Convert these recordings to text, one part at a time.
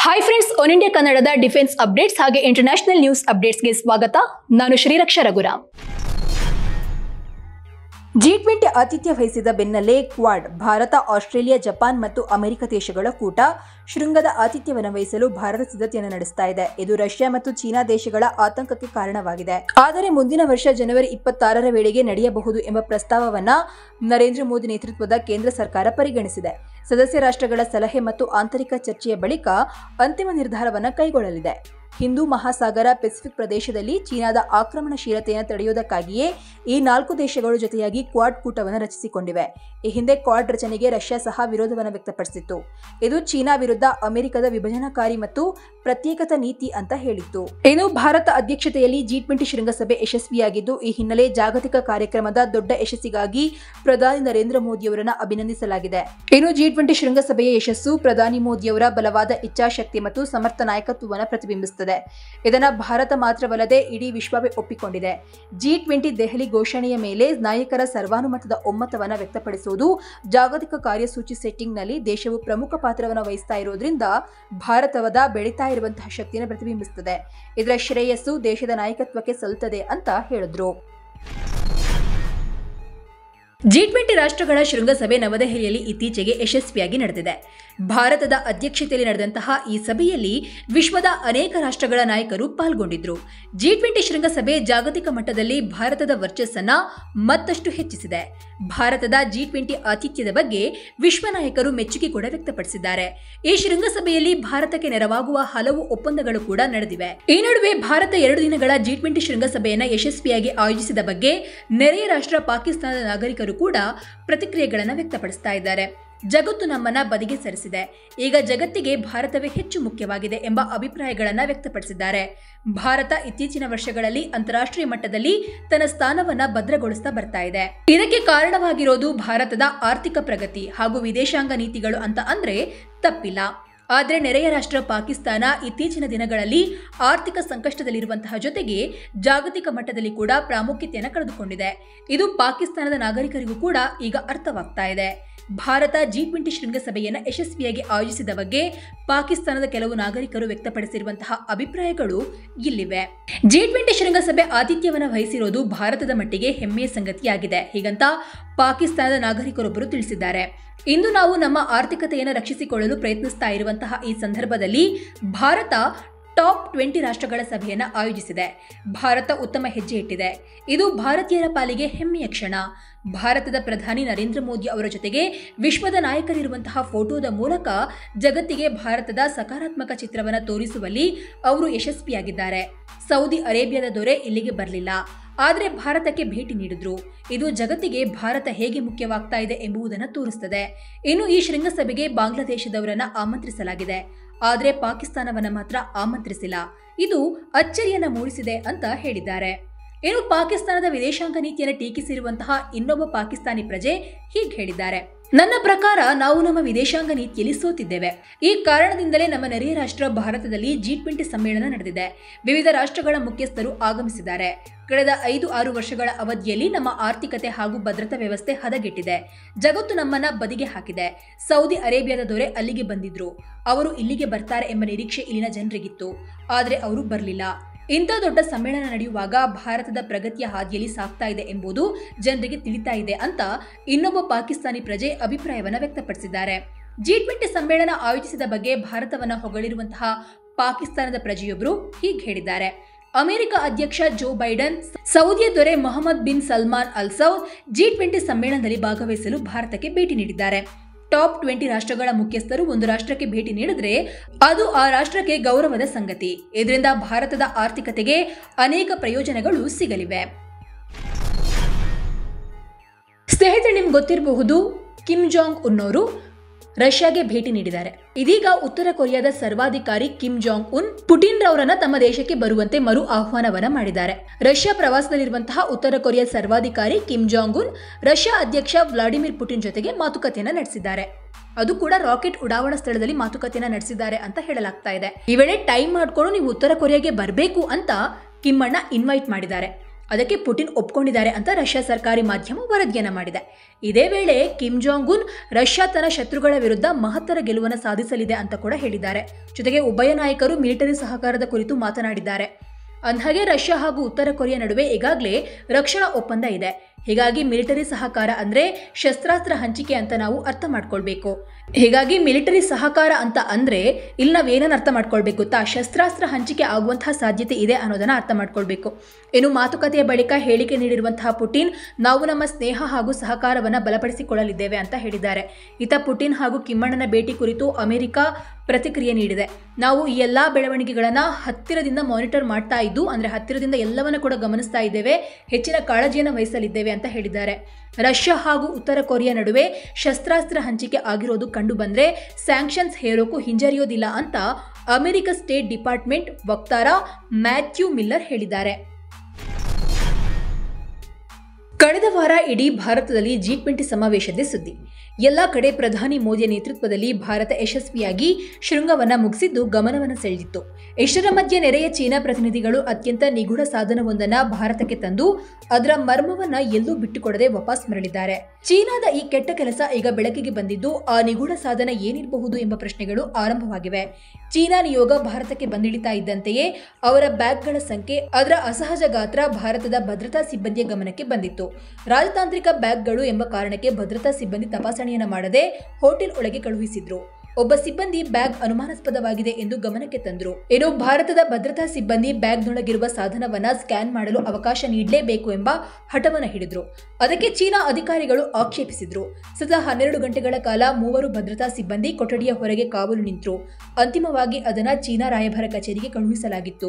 hi friends one India ಕನ್ನಡದ defence updates ಹಾಗೆ international news ಅಪ್ಡೇಟ್ಸ್ಗೆ ಸ್ವಾಗತ ನಾನು ಶ್ರೀರಕ್ಷಾ ರಘುರಾಮ್ ಜಿ ಟ್ವೆಂಟಿ ಆತಿಥ್ಯ ವಹಿಸಿದ ಬೆನ್ನಲ್ಲೇ ಕ್ವಾಡ್ ಭಾರತ ಆಸ್ಟ್ರೇಲಿಯಾ ಜಪಾನ್ ಮತ್ತು ಅಮೆರಿಕ ದೇಶಗಳ ಕೂಟ ಶೃಂಗದ ಆತಿಥ್ಯವನ್ನು ವಹಿಸಲು ಭಾರತ ಸಿದ್ಧತೆಯನ್ನು ನಡೆಸ್ತಾ ಇದೆ ಇದು ರಷ್ಯಾ ಮತ್ತು ಚೀನಾ ದೇಶಗಳ ಆತಂಕಕ್ಕೆ ಕಾರಣವಾಗಿದೆ ಆದರೆ ಮುಂದಿನ ವರ್ಷ ಜನವರಿ ಇಪ್ಪತ್ತಾರರ ವೇಳೆಗೆ ನಡೆಯಬಹುದು ಎಂಬ ಪ್ರಸ್ತಾವವನ್ನ ನರೇಂದ್ರ ಮೋದಿ ನೇತೃತ್ವದ ಕೇಂದ್ರ ಸರ್ಕಾರ ಪರಿಗಣಿಸಿದೆ ಸದಸ್ಯ ರಾಷ್ಟ್ರಗಳ ಸಲಹೆ ಮತ್ತು ಆಂತರಿಕ ಚರ್ಚೆಯ ಬಳಿಕ ಅಂತಿಮ ನಿರ್ಧಾರವನ್ನು ಕೈಗೊಳ್ಳಲಿದೆ ಹಿಂದೂ ಮಹಾಸಾಗರ ಪೆಸಿಫಿಕ್ ಪ್ರದೇಶದಲ್ಲಿ ಚೀನಾದ ಆಕ್ರಮಣಶೀಲತೆಯನ್ನು ತಡೆಯುವುದಕ್ಕಾಗಿಯೇ ಈ ನಾಲ್ಕು ದೇಶಗಳು ಜೊತೆಯಾಗಿ ಕ್ವಾಡ್ ಕೂಟವನ್ನು ರಚಿಸಿಕೊಂಡಿವೆ ಈ ಹಿಂದೆ ಕ್ವಾಡ್ ರಚನೆಗೆ ರಷ್ಯಾ ಸಹ ವಿರೋಧವನ್ನು ವ್ಯಕ್ತಪಡಿಸಿತ್ತು ಇದು ಚೀನಾ ವಿರುದ್ಧ ಅಮೆರಿಕದ ವಿಭಜನಕಾರಿ ಮತ್ತು ಪ್ರತ್ಯೇಕತಾ ನೀತಿ ಅಂತ ಹೇಳಿತ್ತು ಇನ್ನು ಭಾರತ ಅಧ್ಯಕ್ಷತೆಯಲ್ಲಿ ಜಿ ಟ್ವೆಂಟಿ ಶೃಂಗಸಭೆ ಯಶಸ್ವಿಯಾಗಿದ್ದು ಈ ಹಿನ್ನೆಲೆ ಜಾಗತಿಕ ಕಾರ್ಯಕ್ರಮದ ದೊಡ್ಡ ಯಶಸ್ಸಿಗಾಗಿ ಪ್ರಧಾನಿ ನರೇಂದ್ರ ಮೋದಿಯವರನ್ನ ಅಭಿನಂದಿಸಲಾಗಿದೆ ಇನ್ನು ಜಿ ಟ್ವೆಂಟಿ ಶೃಂಗಸಭೆಯ ಯಶಸ್ಸು ಪ್ರಧಾನಿ ಮೋದಿಯವರ ಬಲವಾದ ಇಚ್ಛಾಶಕ್ತಿ ಮತ್ತು ಸಮರ್ಥ ನಾಯಕತ್ವವನ್ನು ಪ್ರತಿಬಿಂಬಿಸುತ್ತದೆ ಇದನ್ನ ಭಾರತ ಮಾತ್ರವಲ್ಲದೆ ಇಡೀ ವಿಶ್ವವೇ ಒಪ್ಪಿಕೊಂಡಿದೆ ಜಿ ಟ್ವೆಂಟಿ ದೆಹಲಿ ಘೋಷಣೆಯ ಮೇಲೆ ನಾಯಕರ ಸರ್ವಾನುಮತದ ಒಮ್ಮತವನ್ನು ವ್ಯಕ್ತಪಡಿಸುವುದು ಜಾಗತಿಕ ಕಾರ್ಯಸೂಚಿ ಸೆಟ್ಟಿಂಗ್ನಲ್ಲಿ ದೇಶವು ಪ್ರಮುಖ ಪಾತ್ರವನ್ನು ವಹಿಸ್ತಾ ಇರೋದ್ರಿಂದ ಭಾರತವದ ಬೆಳೀತಾ ಇರುವಂತಹ ಶಕ್ತಿಯನ್ನು ಪ್ರತಿಬಿಂಬಿಸುತ್ತದೆ ಇದರ ಶ್ರೇಯಸ್ಸು ದೇಶದ ನಾಯಕತ್ವಕ್ಕೆ ಸಲ್ಲುತ್ತದೆ ಅಂತ ಹೇಳಿದ್ರು ಜಿ ಟ್ವೆಂಟಿ ರಾಷ್ಟ್ರಗಳ ಶೃಂಗಸಭೆ ನವದೆಹಲಿಯಲ್ಲಿ ಇತ್ತೀಚೆಗೆ ಯಶಸ್ವಿಯಾಗಿ ನಡೆದಿದೆ ಭಾರತದ ಅಧ್ಯಕ್ಷತೆಯಲ್ಲಿ ನಡೆದಂತಹ ಈ ಸಭೆಯಲ್ಲಿ ವಿಶ್ವದ ಅನೇಕ ರಾಷ್ಟ್ರಗಳ ನಾಯಕರು ಪಾಲ್ಗೊಂಡಿದ್ರು ಜಿ ಟ್ವೆಂಟಿ ಶೃಂಗಸಭೆ ಜಾಗತಿಕ ಮಟ್ಟದಲ್ಲಿ ಭಾರತದ ವರ್ಚಸ್ಸನ್ನ ಮತ್ತಷ್ಟು ಹೆಚ್ಚಿಸಿದೆ ಭಾರತದ ಜಿ ಟ್ವೆಂಟಿ ಆತಿಥ್ಯದ ಬಗ್ಗೆ ವಿಶ್ವ ನಾಯಕರು ಮೆಚ್ಚುಗೆ ಕೂಡ ವ್ಯಕ್ತಪಡಿಸಿದ್ದಾರೆ ಈ ಶೃಂಗಸಭೆಯಲ್ಲಿ ಭಾರತಕ್ಕೆ ನೆರವಾಗುವ ಹಲವು ಒಪ್ಪಂದಗಳು ಕೂಡ ನಡೆದಿವೆ ಈ ನಡುವೆ ಭಾರತ ಎರಡು ದಿನಗಳ ಜಿ ಟ್ವೆಂಟಿ ಶೃಂಗಸಭೆಯನ್ನು ಯಶಸ್ವಿಯಾಗಿ ಆಯೋಜಿಸಿದ ಬಗ್ಗೆ ನೆರೆಯ ರಾಷ್ಟ್ರ ಪಾಕಿಸ್ತಾನದ ನಾಗರಿಕರು ಕೂಡ ಪ್ರತಿಕ್ರಿಯೆಗಳನ್ನು ವ್ಯಕ್ತಪಡಿಸ್ತಾ ಇದ್ದಾರೆ ಜಗತ್ತು ನಮ್ಮನ್ನ ಬದಿಗೆ ಸರಿಸಿದೆ ಈಗ ಜಗತ್ತಿಗೆ ಭಾರತವೇ ಹೆಚ್ಚು ಮುಖ್ಯವಾಗಿದೆ ಎಂಬ ಅಭಿಪ್ರಾಯಗಳನ್ನು ವ್ಯಕ್ತಪಡಿಸಿದ್ದಾರೆ ಭಾರತ ಇತ್ತೀಚಿನ ವರ್ಷಗಳಲ್ಲಿ ಅಂತಾರಾಷ್ಟ್ರೀಯ ಮಟ್ಟದಲ್ಲಿ ತನ್ನ ಸ್ಥಾನವನ್ನ ಭದ್ರಗೊಳಿಸ್ತಾ ಬರ್ತಾ ಇದೆ ಇದಕ್ಕೆ ಕಾರಣವಾಗಿರೋದು ಭಾರತದ ಆರ್ಥಿಕ ಪ್ರಗತಿ ಹಾಗೂ ವಿದೇಶಾಂಗ ನೀತಿಗಳು ಅಂತ ಅಂದ್ರೆ ತಪ್ಪಿಲ್ಲ ಆದರೆ ನೆರೆಯ ರಾಷ್ಟ್ರ ಪಾಕಿಸ್ತಾನ ಇತ್ತೀಚಿನ ದಿನಗಳಲ್ಲಿ ಆರ್ಥಿಕ ಸಂಕಷ್ಟದಲ್ಲಿರುವಂತಹ ಜೊತೆಗೆ ಜಾಗತಿಕ ಮಟ್ಟದಲ್ಲಿ ಕೂಡ ಪ್ರಾಮುಖ್ಯತೆಯನ್ನು ಕಳೆದುಕೊಂಡಿದೆ ಇದು ಪಾಕಿಸ್ತಾನದ ನಾಗರಿಕರಿಗೂ ಕೂಡ ಈಗ ಅರ್ಥವಾಗ್ತಾ ಇದೆ ಭಾರತ ಜಿ ಟ್ವೆಂಟಿ ಶೃಂಗಸಭೆಯನ್ನು ಯಶಸ್ವಿಯಾಗಿ ಆಯೋಜಿಸಿದ ಬಗ್ಗೆ ಪಾಕಿಸ್ತಾನದ ಕೆಲವು ನಾಗರಿಕರು ವ್ಯಕ್ತಪಡಿಸಿರುವಂತಹ ಅಭಿಪ್ರಾಯಗಳು ಇಲ್ಲಿವೆ ಜಿ ಟ್ವೆಂಟಿ ಶೃಂಗಸಭೆ ಆತಿಥ್ಯವನ್ನು ವಹಿಸಿರೋದು ಭಾರತದ ಮಟ್ಟಿಗೆ ಹೆಮ್ಮೆಯ ಸಂಗತಿಯಾಗಿದೆ ಹೀಗಂತ ಪಾಕಿಸ್ತಾನದ ನಾಗರಿಕರೊಬ್ಬರು ತಿಳಿಸಿದ್ದಾರೆ ಇಂದು ನಾವು ನಮ್ಮ ಆರ್ಥಿಕತೆಯನ್ನು ರಕ್ಷಿಸಿಕೊಳ್ಳಲು ಪ್ರಯತ್ನಿಸ್ತಾ ಇರುವಂತಹ ಈ ಸಂದರ್ಭದಲ್ಲಿ ಭಾರತ ಟಾಪ್ ಟ್ವೆಂಟಿ ರಾಷ್ಟ್ರಗಳ ಸಭೆಯನ್ನು ಆಯೋಜಿಸಿದೆ ಭಾರತ ಉತ್ತಮ ಹೆಜ್ಜೆ ಇಟ್ಟಿದೆ ಇದು ಭಾರತೀಯರ ಪಾಲಿಗೆ ಹೆಮ್ಮೆಯ ಕ್ಷಣ ಭಾರತದ ಪ್ರಧಾನಿ ನರೇಂದ್ರ ಮೋದಿ ಅವರ ಜೊತೆಗೆ ವಿಶ್ವದ ನಾಯಕರಿರುವಂತಹ ಫೋಟೋದ ಮೂಲಕ ಜಗತ್ತಿಗೆ ಭಾರತದ ಸಕಾರಾತ್ಮಕ ಚಿತ್ರವನ್ನು ತೋರಿಸುವಲ್ಲಿ ಅವರು ಯಶಸ್ವಿಯಾಗಿದ್ದಾರೆ ಸೌದಿ ಅರೇಬಿಯಾದ ದೊರೆ ಇಲ್ಲಿಗೆ ಬರಲಿಲ್ಲ ಆದರೆ ಭಾರತಕ್ಕೆ ಭೇಟಿ ನೀಡಿದ್ರು ಇದು ಜಗತ್ತಿಗೆ ಭಾರತ ಹೇಗೆ ಮುಖ್ಯವಾಗ್ತಾ ಇದೆ ಎಂಬುದನ್ನು ತೋರಿಸ್ತದೆ ಇನ್ನು ಈ ಶೃಂಗಸಭೆಗೆ ಬಾಂಗ್ಲಾದೇಶದವರನ್ನ ಆಮಂತ್ರಿಸಲಾಗಿದೆ ಆದರೆ ಪಾಕಿಸ್ತಾನವನ್ನ ಮಾತ್ರ ಆಮಂತ್ರಿಸಿಲ್ಲ ಇದು ಅಚ್ಚರಿಯನ್ನ ಮೂಡಿಸಿದೆ ಅಂತ ಹೇಳಿದ್ದಾರೆ ಇನ್ನು ಪಾಕಿಸ್ತಾನದ ವಿದೇಶಾಂಗ ನೀತಿಯನ್ನು ಟೀಕಿಸಿರುವಂತಹ ಇನ್ನೊಬ್ಬ ಪಾಕಿಸ್ತಾನಿ ಪ್ರಜೆ ಹೀಗೆ ಹೇಳಿದ್ದಾರೆ ನನ್ನ ಪ್ರಕಾರ ನಾವು ನಮ್ಮ ವಿದೇಶಾಂಗ ನೀತಿಯಲ್ಲಿ ಸೋತಿದ್ದೇವೆ ಈ ಕಾರಣದಿಂದಲೇ ನಮ್ಮ ನೆರೆಯ ರಾಷ್ಟ್ರ ಭಾರತದಲ್ಲಿ ಜಿ ಟ್ವೆಂಟಿ ಸಮ್ಮೇಳನ ನಡೆದಿದೆ ವಿವಿಧ ರಾಷ್ಟ್ರಗಳ ಮುಖ್ಯಸ್ಥರು ಆಗಮಿಸಿದ್ದಾರೆ ಕಳೆದ ಐದು ಆರು ವರ್ಷಗಳ ಅವಧಿಯಲ್ಲಿ ನಮ್ಮ ಆರ್ಥಿಕತೆ ಹಾಗೂ ಭದ್ರತಾ ವ್ಯವಸ್ಥೆ ಹದಗೆಟ್ಟಿದೆ ಜಗತ್ತು ನಮ್ಮನ್ನ ಬದಿಗೆ ಹಾಕಿದೆ ಸೌದಿ ಅರೇಬಿಯಾದ ದೊರೆ ಅಲ್ಲಿಗೆ ಬಂದಿದ್ರು ಅವರು ಇಲ್ಲಿಗೆ ಬರ್ತಾರೆ ಎಂಬ ನಿರೀಕ್ಷೆ ಇಲ್ಲಿನ ಜನರಿಗಿತ್ತು ಆದರೆ ಅವರು ಬರಲಿಲ್ಲ ಇಂಥ ದೊಡ್ಡ ಸಮ್ಮೇಳನ ನಡೆಯುವಾಗ ಭಾರತದ ಪ್ರಗತಿಯ ಹಾದಿಯಲ್ಲಿ ಸಾಗ್ತಾ ಇದೆ ಎಂಬುದು ಜನರಿಗೆ ತಿಳಿತಾ ಇದೆ ಅಂತ ಇನ್ನೊಬ್ಬ ಪಾಕಿಸ್ತಾನಿ ಪ್ರಜೆ ಅಭಿಪ್ರಾಯವನ್ನ ವ್ಯಕ್ತಪಡಿಸಿದ್ದಾರೆ ಜಿ ಟ್ವೆಂಟಿ ಸಮ್ಮೇಳನ ಆಯೋಜಿಸಿದ ಬಗ್ಗೆ ಭಾರತವನ್ನ ಹೊಗಳಿರುವಂತಹ ಪಾಕಿಸ್ತಾನದ ಪ್ರಜೆಯೊಬ್ಬರು ಹೀಗೆ ಹೇಳಿದ್ದಾರೆ ಅಮೆರಿಕ ಅಧ್ಯಕ್ಷ ಜೋ ಬೈಡನ್ ಸೌದಿಯ ದೊರೆ Mohammed bin Salman Al Saud G twenty ಸಮ್ಮೇಳನದಲ್ಲಿ ಭಾಗವಹಿಸಲು ಭಾರತಕ್ಕೆ ಭೇಟಿ ನೀಡಿದ್ದಾರೆ ಟಾಪ್ ಟ್ವೆಂಟಿ ರಾಷ್ಟ್ರಗಳ ಮುಖ್ಯಸ್ಥರು ಒಂದು ರಾಷ್ಟ್ರಕ್ಕೆ ಭೇಟಿ ನೀಡಿದ್ರೆ ಅದು ಆ ರಾಷ್ಟ್ರಕ್ಕೆ ಗೌರವದ ಸಂಗತಿ ಇದರಿಂದ ಭಾರತದ ಆರ್ಥಿಕತೆಗೆ ಅನೇಕ ಪ್ರಯೋಜನಗಳು ಸಿಗಲಿವೆ ಸ್ನೇಹಿತರೆ ನಿಮ್ಗೆ ಗೊತ್ತಿರಬಹುದು ಕಿಮ್ ಜಾಂಗ್ ಉನ್ನೋರು ರಷ್ಯಾಗೆ ಭೇಟಿ ನೀಡಿದ್ದಾರೆ ಇದೀಗ ಉತ್ತರ ಕೊರಿಯಾದ ಸರ್ವಾಧಿಕಾರಿ ಕಿಮ್ ಜಾಂಗ್ ಉನ್ ಪುಟಿನ್ ರವರನ್ನ ತಮ್ಮ ದೇಶಕ್ಕೆ ಬರುವಂತೆ ಮರು ಆಹ್ವಾನವನ್ನ ಮಾಡಿದ್ದಾರೆ ರಷ್ಯಾ ಪ್ರವಾಸದಲ್ಲಿರುವಂತಹ ಉತ್ತರ ಕೊರಿಯಾ ಸರ್ವಾಧಿಕಾರಿ ಕಿಮ್ ಜಾಂಗ್ ಉನ್ ರಷ್ಯಾ ಅಧ್ಯಕ್ಷ ವ್ಲಾಡಿಮಿರ್ ಪುಟಿನ್ ಜೊತೆಗೆ ಮಾತುಕತೆಯನ್ನ ನಡೆಸಿದ್ದಾರೆ ಅದು ಕೂಡ ರಾಕೆಟ್ ಉಡಾವಣಾ ಸ್ಥಳದಲ್ಲಿ ಮಾತುಕತೆಯನ್ನ ನಡೆಸಿದ್ದಾರೆ ಅಂತ ಹೇಳಲಾಗ್ತಾ ಇದೆ ಈ ವೇಳೆ ಟೈಮ್ ಮಾಡ್ಕೊಂಡು ನೀವು ಉತ್ತರ ಕೊರಿಯಾಗೆ ಬರಬೇಕು ಅಂತ ಕಿಮ್ಮಣ್ಣ ಇನ್ವೈಟ್ ಮಾಡಿದ್ದಾರೆ ಅದಕ್ಕೆ ಪುಟಿನ್ ಒಪ್ಕೊಂಡಿದ್ದಾರೆ ಅಂತ ರಷ್ಯಾ ಸರ್ಕಾರಿ ಮಾಧ್ಯಮ ವರದಿಯನ್ನ ಮಾಡಿದೆ ಇದೇ ವೇಳೆ ಕಿಮ್ ಜಾಂಗ್ ಉನ್ ರಷ್ಯಾ ತನ್ನ ಶತ್ರುಗಳ ವಿರುದ್ಧ ಮಹತ್ತರ ಗೆಲುವನ್ನು ಸಾಧಿಸಲಿದೆ ಅಂತ ಕೂಡ ಹೇಳಿದ್ದಾರೆ ಜೊತೆಗೆ ಉಭಯ ನಾಯಕರು ಮಿಲಿಟರಿ ಸಹಕಾರದ ಕುರಿತು ಮಾತನಾಡಿದ್ದಾರೆ ಅಂದ್ಹಾಗೆ ರಷ್ಯಾ ಹಾಗೂ ಉತ್ತರ ಕೊರಿಯಾ ನಡುವೆ ಈಗಾಗಲೇ ರಕ್ಷಣಾ ಒಪ್ಪಂದ ಇದೆ ಹೀಗಾಗಿ ಮಿಲಿಟರಿ ಸಹಕಾರ ಅಂದ್ರೆ ಶಸ್ತ್ರಾಸ್ತ್ರ ಹಂಚಿಕೆ ಅಂತ ನಾವು ಅರ್ಥ ಮಾಡ್ಕೊಳ್ಬೇಕು ಹೀಗಾಗಿ ಮಿಲಿಟರಿ ಸಹಕಾರ ಅಂತ ಅಂದ್ರೆ ಇಲ್ಲಿ ನಾವು ಏನನ್ನ ಅರ್ಥ ಮಾಡ್ಕೊಳ್ಬೇಕು ಗೊತ್ತಾ ಶಸ್ತ್ರಾಸ್ತ್ರ ಹಂಚಿಕೆ ಆಗುವಂತಹ ಸಾಧ್ಯತೆ ಇದೆ ಅನ್ನೋದನ್ನ ಅರ್ಥ ಮಾಡ್ಕೊಳ್ಬೇಕು ಇನ್ನು ಮಾತುಕತೆಯ ಬಳಿಕ ಹೇಳಿಕೆ ನೀಡಿರುವಂತಹ ಪುಟಿನ್ ನಾವು ನಮ್ಮ ಸ್ನೇಹ ಹಾಗೂ ಸಹಕಾರವನ್ನ ಬಲಪಡಿಸಿಕೊಳ್ಳಲಿದ್ದೇವೆ ಅಂತ ಹೇಳಿದ್ದಾರೆ ಇತ ಪುಟಿನ್ ಹಾಗೂ ಕಿಮ್ಮಣ್ಣನ ಭೇಟಿ ಕುರಿತು ಅಮೆರಿಕ ಪ್ರತಿಕ್ರಿಯೆ ನೀಡಿದೆ ನಾವು ಈ ಎಲ್ಲಾ ಬೆಳವಣಿಗೆಗಳನ್ನ ಹತ್ತಿರದಿಂದ ಮಾನಿಟರ್ ಮಾಡ್ತಾ ಇದ್ದು ಅಂದ್ರೆ ಹತ್ತಿರದಿಂದ ಎಲ್ಲವನ್ನ ಕೂಡ ಗಮನಿಸ್ತಾ ಇದ್ದೇವೆ ಹೆಚ್ಚಿನ ಕಾಳಜಿಯನ್ನು ವಹಿಸಲಿದ್ದೇವೆ ಅಂತ ಹೇಳಿದ್ದಾರೆ ರಷ್ಯಾ ಹಾಗೂ ಉತ್ತರ ಕೊರಿಯಾ ನಡುವೆ ಶಸ್ತ್ರಾಸ್ತ್ರ ಹಂಚಿಕೆ ಆಗಿರೋದು ಕಂಡು ಬಂದ್ರೆ ಸ್ಯಾಂಕ್ಷನ್ಸ್ ಹೇರೋಕು ಹಿಂಜರಿಯೋದಿಲ್ಲ ಅಂತ ಅಮೆರಿಕ ಸ್ಟೇಟ್ ಡಿಪಾರ್ಟ್ಮೆಂಟ್ ವಕ್ತಾರ ಮ್ಯಾಥ್ಯೂ ಮಿಲ್ಲರ್ ಹೇಳಿದ್ದಾರೆ ಕಳೆದ ವಾರ ಇಡೀ ಭಾರತದಲ್ಲಿ ಜಿ ಟ್ವೆಂಟಿ ಸಮಾವೇಶದ ಸುದ್ದಿ ಎಲ್ಲ ಕಡೆ ಪ್ರಧಾನಿ ಮೋದಿಯ ನೇತೃತ್ವದಲ್ಲಿ ಭಾರತ ಯಶಸ್ವಿಯಾಗಿ ಶೃಂಗವನ್ನ ಮುಗಿಸಿದ್ದು ಗಮನವನ್ನು ಸೆಳೆದಿತ್ತು ಇಷ್ಟರ ಮಧ್ಯೆ ನೆರೆಯ ಚೀನಾ ಪ್ರತಿನಿಧಿಗಳು ಅತ್ಯಂತ ನಿಗೂಢ ಸಾಧನವೊಂದನ್ನ ಭಾರತಕ್ಕೆ ತಂದು ಅದರ ಮರ್ಮವನ್ನ ಎಲ್ಲೂ ಬಿಟ್ಟುಕೊಡದೆ ವಾಪಸ್ ಮರಳಿದ್ದಾರೆ ಚೀನಾದ ಈ ಕೆಟ್ಟ ಕೆಲಸ ಈಗ ಬೆಳಕಿಗೆ ಬಂದಿದ್ದು ಆ ನಿಗೂಢ ಸಾಧನ ಏನಿರಬಹುದು ಎಂಬ ಪ್ರಶ್ನೆಗಳು ಆರಂಭವಾಗಿವೆ ಚೀನಾ ನಿಯೋಗ ಭಾರತಕ್ಕೆ ಬಂದಿಳಿತಾ ಇದ್ದಂತೆಯೇ ಅವರ ಬ್ಯಾಗ್ಗಳ ಸಂಖ್ಯೆ ಅದರ ಅಸಹಜ ಗಾತ್ರ ಭಾರತದ ಭದ್ರತಾ ಸಿಬ್ಬಂದಿಯ ಗಮನಕ್ಕೆ ಬಂದಿತ್ತು ರಾಜತಾಂತ್ರಿಕ ಬ್ಯಾಗ್ಗಳು ಎಂಬ ಕಾರಣಕ್ಕೆ ಭದ್ರತಾ ಸಿಬ್ಬಂದಿ ತಪಾಸಣೆಯನ್ನ ಮಾಡದೆ ಹೋಟೆಲ್ ಒಳಗೆ ಕಳುಹಿಸಿದ್ರು ಒಬ್ಬ ಸಿಬ್ಬಂದಿ ಬ್ಯಾಗ್ ಅನುಮಾನಾಸ್ಪದವಾಗಿದೆ ಎಂದು ಗಮನಕ್ಕೆ ತಂದ್ರು ಇನ್ನು ಭಾರತದ ಭದ್ರತಾ ಸಿಬ್ಬಂದಿ ಬ್ಯಾಗ್ನೊಳಗಿರುವ ಸಾಧನವನ್ನ ಸ್ಕ್ಯಾನ್ ಮಾಡಲು ಅವಕಾಶ ನೀಡಲೇಬೇಕು ಎಂಬ ಹಠವನ್ನ ಹಿಡಿದ್ರು ಅದಕ್ಕೆ ಚೀನಾ ಅಧಿಕಾರಿಗಳು ಆಕ್ಷೇಪಿಸಿದ್ರು ಸದಾ ಹನ್ನೆರಡು ಗಂಟೆಗಳ ಕಾಲ ಮೂವರು ಭದ್ರತಾ ಸಿಬ್ಬಂದಿ ಕೊಠಡಿಯ ಹೊರಗೆ ಕಾವಲು ನಿಂತರು ಅಂತಿಮವಾಗಿ ಅದನ್ನ ಚೀನಾ ರಾಯಭಾರ ಕಚೇರಿಗೆ ಕಳುಹಿಸಲಾಗಿತ್ತು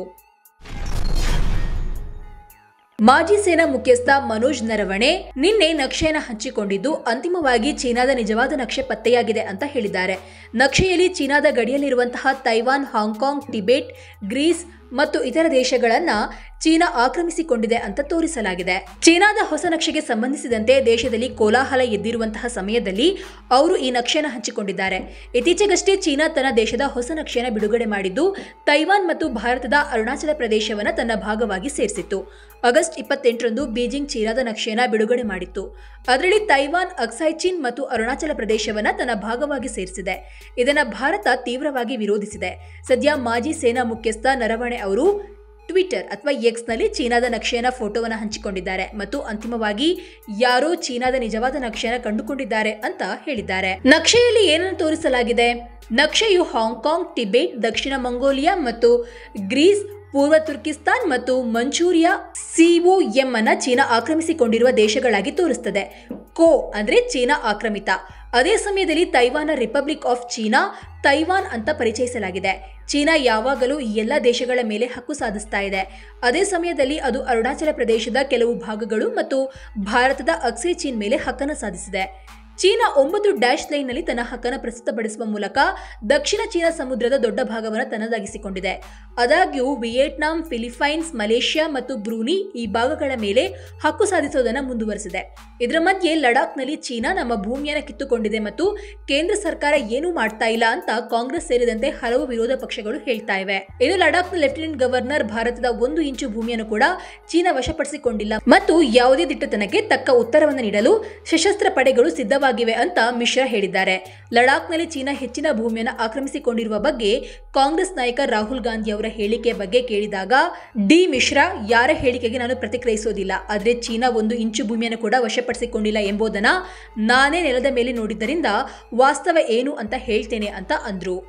ಮಾಜಿ ಸೇನಾ ಮುಖ್ಯಸ್ಥ ಮನೋಜ್ ನರವಣೆ ನಿನ್ನೆ ನಕ್ಷೆಯನ್ನು ಹಂಚಿಕೊಂಡಿದ್ದು ಅಂತಿಮವಾಗಿ ಚೀನಾದ ನಿಜವಾದ ನಕ್ಷೆ ಪತ್ತೆಯಾಗಿದೆ ಅಂತ ಹೇಳಿದ್ದಾರೆ ನಕ್ಷೆಯಲ್ಲಿ ಚೀನಾದ ಗಡಿಯಲ್ಲಿರುವಂತಹ ತೈವಾನ್ ಹಾಂಗ್ಕಾಂಗ್ ಟಿಬೆಟ್ ಗ್ರೀಸ್ ಮತ್ತು ಇತರ ದೇಶಗಳನ್ನ ಚೀನಾ ಆಕ್ರಮಿಸಿಕೊಂಡಿದೆ ಅಂತ ತೋರಿಸಲಾಗಿದೆ ಚೀನಾದ ಹೊಸ ನಕ್ಷೆಗೆ ಸಂಬಂಧಿಸಿದಂತೆ ದೇಶದಲ್ಲಿ ಕೋಲಾಹಲ ಎದ್ದಿರುವಂತಹ ಸಮಯದಲ್ಲಿ ಅವರು ಈ ನಕ್ಷೆಯನ್ನು ಹಂಚಿಕೊಂಡಿದ್ದಾರೆ ಇತ್ತೀಚೆಗಷ್ಟೇ ಚೀನಾ ತನ್ನ ದೇಶದ ಹೊಸ ನಕ್ಷೆಯನ್ನು ಬಿಡುಗಡೆ ಮಾಡಿದ್ದು ತೈವಾನ್ ಮತ್ತು ಭಾರತದ ಅರುಣಾಚಲ ಪ್ರದೇಶವನ್ನು ತನ್ನ ಭಾಗವಾಗಿ ಸೇರಿಸಿತ್ತು ಆಗಸ್ಟ್ ಇಪ್ಪತ್ತೆಂಟರಂದು ಬೀಜಿಂಗ್ ಚೀನಾದ ನಕ್ಷೆಯನ್ನು ಬಿಡುಗಡೆ ಮಾಡಿತ್ತು ಅದರಲ್ಲಿ ತೈವಾನ್ ಅಕ್ಸೈ ಚೀನ್ ಮತ್ತು ಅರುಣಾಚಲ ಪ್ರದೇಶವನ್ನ ತನ್ನ ಭಾಗವಾಗಿ ಸೇರಿಸಿದೆ ಇದನ್ನ ಭಾರತ ತೀವ್ರವಾಗಿ ವಿರೋಧಿಸಿದೆ ಸದ್ಯ ಮಾಜಿ ಸೇನಾ ಮುಖ್ಯಸ್ಥ ನರವಣೆ ಅವರು ಟ್ವಿಟರ್ ಅಥವಾ ಎಕ್ಸ್ನಲ್ಲಿ ಚೀನಾದ ನಕ್ಷೆಯನ್ನ ಫೋಟೋವನ್ನು ಹಂಚಿಕೊಂಡಿದ್ದಾರೆ ಮತ್ತು ಅಂತಿಮವಾಗಿ ಯಾರೋ ಚೀನಾದ ನಿಜವಾದ ನಕ್ಷೆಯನ್ನು ಕಂಡುಕೊಂಡಿದ್ದಾರೆ ಅಂತ ಹೇಳಿದ್ದಾರೆ ನಕ್ಷೆಯಲ್ಲಿ ಏನನ್ನು ತೋರಿಸಲಾಗಿದೆ ನಕ್ಷೆಯು ಹಾಂಗ್ಕಾಂಗ್ ಟಿಬೆಟ್ ದಕ್ಷಿಣ ಮಂಗೋಲಿಯಾ ಮತ್ತು ಗ್ರೀಸ್ ಪೂರ್ವ ತುರ್ಕಿಸ್ತಾನ್ ಮತ್ತು ಮಂಚೂರಿಯಾ ಸಿಒಎಂ ಅನ್ನ ಚೀನಾ ಆಕ್ರಮಿಸಿಕೊಂಡಿರುವ ದೇಶಗಳಾಗಿ ತೋರಿಸ್ತದೆ ಕೋ ಅಂದ್ರೆ ಚೀನಾ ಆಕ್ರಮಿತ ಅದೇ ಸಮಯದಲ್ಲಿ Taiwan Republic of China Taiwan ಅಂತ ಪರಿಚಯಿಸಲಾಗಿದೆ ಚೀನಾ ಯಾವಾಗಲೂ ಈ ಎಲ್ಲ ದೇಶಗಳ ಮೇಲೆ ಹಕ್ಕು ಸಾಧಿಸ್ತಾ ಇದೆ ಅದೇ ಸಮಯದಲ್ಲಿ ಅದು ಅರುಣಾಚಲ ಪ್ರದೇಶದ ಕೆಲವು ಭಾಗಗಳು ಮತ್ತು ಭಾರತದ ಅಕ್ಸೈ ಚೀನ್ ಮೇಲೆ ಹಕ್ಕನ್ನು ಸಾಧಿಸಿದೆ ಚೀನಾ ಒಂಬತ್ತು ಡ್ಯಾಶ್ ಲೈನ್ನಲ್ಲಿ ತನ್ನ ಹಕ್ಕನ್ನು ಪ್ರಸ್ತುತಪಡಿಸುವ ಮೂಲಕ ದಕ್ಷಿಣ ಚೀನಾ ಸಮುದ್ರದ ದೊಡ್ಡ ಭಾಗವನ್ನು ತನ್ನದಾಗಿಸಿಕೊಂಡಿದೆ ಆದಾಗ್ಯೂ ವಿಯೆಟ್ನಾಂ ಫಿಲಿಪೈನ್ಸ್ ಮಲೇಷ್ಯಾ ಮತ್ತು ಬ್ರೂನಿ ಈ ಭಾಗಗಳ ಮೇಲೆ ಹಕ್ಕು ಸಾಧಿಸುವುದನ್ನು ಮುಂದುವರೆಸಿದೆ ಇದರ ಮಧ್ಯೆ ಲಡಾಖ್ನಲ್ಲಿ ಚೀನಾ ನಮ್ಮ ಭೂಮಿಯನ್ನು ಕಿತ್ತುಕೊಂಡಿದೆ ಮತ್ತು ಕೇಂದ್ರ ಸರ್ಕಾರ ಏನೂ ಮಾಡ್ತಾ ಇಲ್ಲ ಅಂತ ಕಾಂಗ್ರೆಸ್ ಸೇರಿದಂತೆ ಹಲವು ವಿರೋಧ ಪಕ್ಷಗಳು ಹೇಳ್ತಾ ಇವೆ ಇನ್ನು ಲಡಾಖ್ನ ಲೆಫ್ಟಿನೆಂಟ್ ಗವರ್ನರ್ ಭಾರತದ ಒಂದು ಇಂಚು ಭೂಮಿಯನ್ನು ಕೂಡ ಚೀನಾ ವಶಪಡಿಸಿಕೊಂಡಿಲ್ಲ ಮತ್ತು ಯಾವುದೇ ದಿಟ್ಟತನಕ್ಕೆ ತಕ್ಕ ಉತ್ತರವನ್ನು ನೀಡಲು ಸಶಸ್ತ್ರ ಪಡೆಗಳು ಸಿದ್ಧವಾಗಿವೆ ಅಂತ ಮಿಶ್ರಾ ಹೇಳಿದ್ದಾರೆ ಲಡಾಖ್ನಲ್ಲಿ ಚೀನಾ ಹೆಚ್ಚಿನ ಭೂಮಿಯನ್ನು ಆಕ್ರಮಿಸಿಕೊಂಡಿರುವ ಬಗ್ಗೆ ಕಾಂಗ್ರೆಸ್ ನಾಯಕ ರಾಹುಲ್ ಗಾಂಧಿ ಅವರ ಹೇಳಿಕೆ ಬಗ್ಗೆ ಕೇಳಿದಾಗ ಡಿ ಮಿಶ್ರಾ ಯಾರ ಹೇಳಿಕೆಗೆ ನಾನು ಪ್ರತಿಕ್ರಿಯಿಸೋದಿಲ್ಲ ಆದರೆ ಚೀನಾ ಒಂದು ಇಂಚು ಭೂಮಿಯನ್ನು ಕೂಡ ವಶಪಡಿಸಿಕೊಂಡಿಲ್ಲ ಎಂಬುದನ್ನ ನಾನೇ ನೆಲದ ಮೇಲೆ ನೋಡಿದ್ದರಿಂದ ವಾಸ್ತವ ಏನು ಅಂತ ಹೇಳ್ತೇನೆ ಅಂತ ಅಂದ್ರು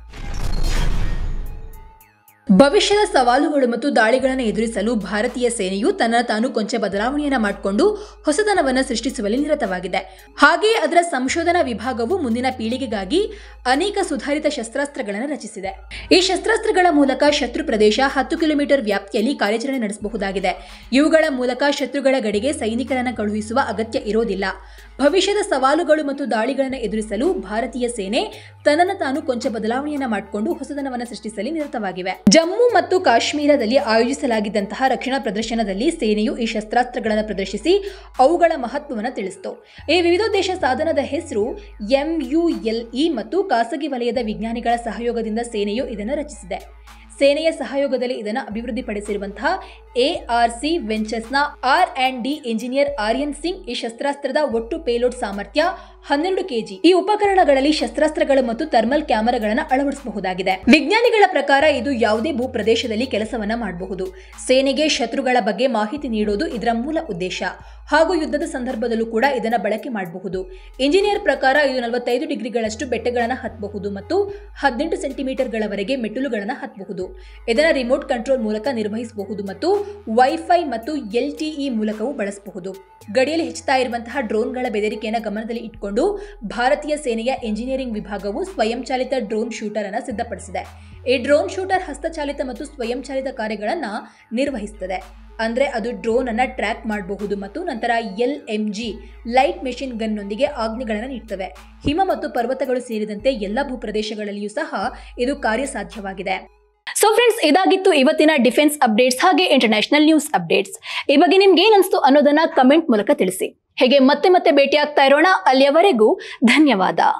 ಭವಿಷ್ಯದ ಸವಾಲುಗಳು ಮತ್ತು ದಾಳಿಗಳನ್ನು ಎದುರಿಸಲು ಭಾರತೀಯ ಸೇನೆಯು ತನ್ನ ತಾನು ಕೊಂಚ ಬದಲಾವಣೆಯನ್ನ ಮಾಡಿಕೊಂಡು ಹೊಸತನವನ್ನು ಸೃಷ್ಟಿಸುವಲ್ಲಿ ನಿರತವಾಗಿದೆ ಹಾಗೆಯೇ ಅದರ ಸಂಶೋಧನಾ ವಿಭಾಗವು ಮುಂದಿನ ಪೀಳಿಗೆಗಾಗಿ ಅನೇಕ ಸುಧಾರಿತ ಶಸ್ತ್ರಾಸ್ತ್ರಗಳನ್ನು ರಚಿಸಿದೆ ಈ ಶಸ್ತ್ರಾಸ್ತ್ರಗಳ ಮೂಲಕ ಶತ್ರು ಪ್ರದೇಶ ಹತ್ತು ಕಿಲೋಮೀಟರ್ ವ್ಯಾಪ್ತಿಯಲ್ಲಿ ಕಾರ್ಯಾಚರಣೆ ನಡೆಸಬಹುದಾಗಿದೆ ಇವುಗಳ ಮೂಲಕ ಶತ್ರುಗಳ ಗಡಿಗೆ ಸೈನಿಕರನ್ನು ಕಳುಹಿಸುವ ಅಗತ್ಯ ಇರೋದಿಲ್ಲ ಭವಿಷ್ಯದ ಸವಾಲುಗಳು ಮತ್ತು ದಾಳಿಗಳನ್ನು ಎದುರಿಸಲು ಭಾರತೀಯ ಸೇನೆ ತನ್ನನ್ನು ತಾನು ಕೊಂಚ ಬದಲಾವಣೆಯನ್ನ ಮಾಡಿಕೊಂಡು ಹೊಸತನವನ್ನು ಸೃಷ್ಟಿಸಲು ನಿರತವಾಗಿವೆ ಜಮ್ಮು ಮತ್ತು ಕಾಶ್ಮೀರದಲ್ಲಿ ಆಯೋಜಿಸಲಾಗಿದ್ದಂತಹ ರಕ್ಷಣಾ ಪ್ರದರ್ಶನದಲ್ಲಿ ಸೇನೆಯು ಈ ಶಸ್ತ್ರಾಸ್ತ್ರಗಳನ್ನು ಪ್ರದರ್ಶಿಸಿ ಅವುಗಳ ಮಹತ್ವವನ್ನು ತಿಳಿಸಿತು ಈ ವಿವಿಧೋದ್ದೇಶ ಸಾಧನದ ಹೆಸರು ಎಂಯುಎಲ್ಇ ಮತ್ತು ಖಾಸಗಿ ವಲಯದ ವಿಜ್ಞಾನಿಗಳ ಸಹಯೋಗದಿಂದ ಸೇನೆಯು ಇದನ್ನು ರಚಿಸಿದೆ ಸೇನೆಯ ಸಹಯೋಗದಲ್ಲಿ ಇದನ್ನು ಅಭಿವೃದ್ಧಿಪಡಿಸಿರುವಂತಹ ಎಆರ್ಸಿ ವೆಂಚರ್ಸ್ನ R and D engineer Aryan Singh ಈ ಶಸ್ತ್ರಾಸ್ತ್ರದ ಒಟ್ಟು ಪೇಲೋಡ್ ಸಾಮರ್ಥ್ಯ ಹನ್ನೆರಡು ಕೆಜಿ ಈ ಉಪಕರಣಗಳಲ್ಲಿ ಶಸ್ತ್ರಾಸ್ತ್ರಗಳು ಮತ್ತು ಥರ್ಮಲ್ ಕ್ಯಾಮೆರಾಗಳನ್ನು ಅಳವಡಿಸಬಹುದಾಗಿದೆ ವಿಜ್ಞಾನಿಗಳ ಪ್ರಕಾರ ಇದು ಯಾವುದೇ ಭೂ ಪ್ರದೇಶದಲ್ಲಿ ಕೆಲಸವನ್ನ ಮಾಡಬಹುದು ಸೇನೆಗೆ ಶತ್ರುಗಳ ಬಗ್ಗೆ ಮಾಹಿತಿ ನೀಡೋದು ಇದರ ಮೂಲ ಉದ್ದೇಶ ಹಾಗೂ ಯುದ್ಧದ ಸಂದರ್ಭದಲ್ಲೂ ಕೂಡ ಇದನ್ನ ಬಳಕೆ ಮಾಡಬಹುದು ಇಂಜಿನಿಯರ್ ಪ್ರಕಾರ ಇದು ನಲವತ್ತೈದು ಡಿಗ್ರಿಗಳಷ್ಟು ಬೆಟ್ಟಗಳನ್ನು ಹತ್ತಬಹುದು ಮತ್ತು ಹದಿನೆಂಟು ಸೆಂಟಿಮೀಟರ್ಗಳವರೆಗೆ ಮೆಟ್ಟಿಲುಗಳನ್ನು ಹತ್ತಬಹುದು ಇದನ್ನ ರಿಮೋಟ್ ಕಂಟ್ರೋಲ್ ಮೂಲಕ ನಿರ್ವಹಿಸಬಹುದು ಮತ್ತು ವೈಫೈ ಮತ್ತು ಎಲ್ಟಿಇ ಮೂಲಕವೂ ಬಳಸಬಹುದು ಗಡಿಯಲ್ಲಿ ಹೆಚ್ಚುತ್ತಾ ಇರುವಂತಹ ಡ್ರೋನ್ಗಳ ಬೆದರಿಕೆಯನ್ನು ಗಮನದಲ್ಲಿ ಇಟ್ಕೊಂಡು ಭಾರತೀಯ ಸೇನೆಯ ಎಂಜಿನಿಯರಿಂಗ್ ವಿಭಾಗವು ಸ್ವಯಂಚಾಲಿತ ಡ್ರೋನ್ ಶೂಟರ್ ಅನ್ನು ಸಿದ್ಧಪಡಿಸಿದೆ ಈ ಡ್ರೋನ್ ಶೂಟರ್ ಹಸ್ತಚಾಲಿತ ಮತ್ತು ಸ್ವಯಂಚಾಲಿತ ಕಾರ್ಯಗಳನ್ನು ನಿರ್ವಹಿಸುತ್ತದೆ ಅಂದ್ರೆ ಅದು ಡ್ರೋನ್ ಅನ್ನ ಟ್ರ್ಯಾಕ್ ಮಾಡಬಹುದು ಮತ್ತು ನಂತರ L M G light machine ಗನ್ನೊಂದಿಗೆ ಆಜ್ಞೆಗಳನ್ನು ನೀಡ್ತವೆ ಹಿಮ ಮತ್ತು ಪರ್ವತಗಳು ಸೇರಿದಂತೆ ಎಲ್ಲ ಭೂಪ್ರದೇಶಗಳಲ್ಲಿಯೂ ಸಹ ಇದು ಕಾರ್ಯಸಾಧ್ಯವಾಗಿದೆ ಸೊ ಫ್ರೆಂಡ್ಸ್ ಇದಾಗಿತ್ತು ಇವತ್ತಿನ ಡಿಫೆನ್ಸ್ ಅಪ್ಡೇಟ್ಸ್ ಹಾಗೆ ಇಂಟರ್ನ್ಯಾಷನಲ್ ನ್ಯೂಸ್ ಅಪ್ಡೇಟ್ಸ್ ಈ ಬಗ್ಗೆ ನಿಮ್ಗೆ ಏನಿಸ್ತು ಅನ್ನೋದನ್ನ ಕಮೆಂಟ್ ಮೂಲಕ ತಿಳಿಸಿ ಹೇಗೆ ಮತ್ತೆ ಮತ್ತೆ ಭೇಟಿ ಆಗ್ತಾ ಇರೋಣ ಅಲ್ಲಿಯವರೆಗೂ ಧನ್ಯವಾದ